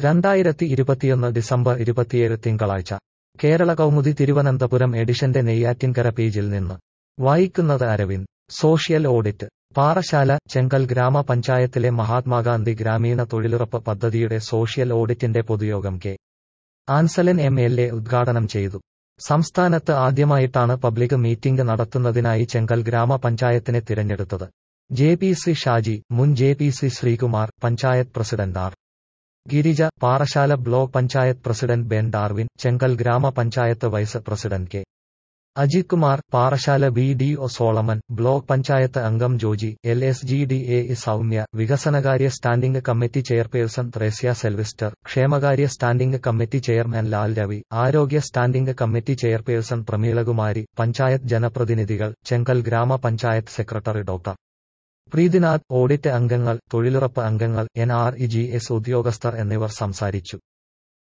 രണ്ടായിരത്തി ഇരുപത്തിയൊന്ന് ഡിസംബർ ഇരുപത്തിയേഴ് തിങ്കളാഴ്ച കേരള കൗമുദി തിരുവനന്തപുരം എഡിഷന്റെ നെയ്യാറ്റിൻകര പേജിൽ നിന്ന് വായിക്കുന്നത് അരവിന്ദ് സോഷ്യൽ ഓഡിറ്റ് പാറശാല ചെങ്കൽ ഗ്രാമപഞ്ചായത്തിലെ മഹാത്മാഗാന്ധി ഗ്രാമീണ തൊഴിലുറപ്പ് പദ്ധതിയുടെ സോഷ്യൽ ഓഡിറ്റിന്റെ പൊതുയോഗം K Ansalan M L A ഉദ്ഘാടനം ചെയ്തു സംസ്ഥാനത്ത് ആദ്യമായിട്ടാണ് പബ്ലിക് മീറ്റിംഗ് നടത്തുന്നതിനായി ചെങ്കൽ ഗ്രാമപഞ്ചായത്തിനെ തിരഞ്ഞെടുത്തത് ജെ പി സി ഷാജി മുൻ J P C Sreekumar panchayat president R Girija Parassala block panchayat president Ben Darwin Chenkal ഗ്രാമപഞ്ചായത്ത് vice president K Ajith Kumar Parassala B D O Solomon block panchayat അംഗം Joji L S G D A E Soumya വികസനകാര്യ standing committee chairperson Thresia Selvister ക്ഷേമകാര്യ standing committee chairman Lal Ravi ആരോഗ്യ standing committee chairperson Premilakumari panchayat ജനപ്രതിനിധികൾ ചെങ്കൽ ഗ്രാമപഞ്ചായത്ത് secretary doctor പ്രീതിനാഥ് audit അംഗങ്ങൾ തൊഴിലുറപ്പ് അംഗങ്ങൾ N R E G S ഉദ്യോഗസ്ഥർ എന്നിവർ സംസാരിച്ചു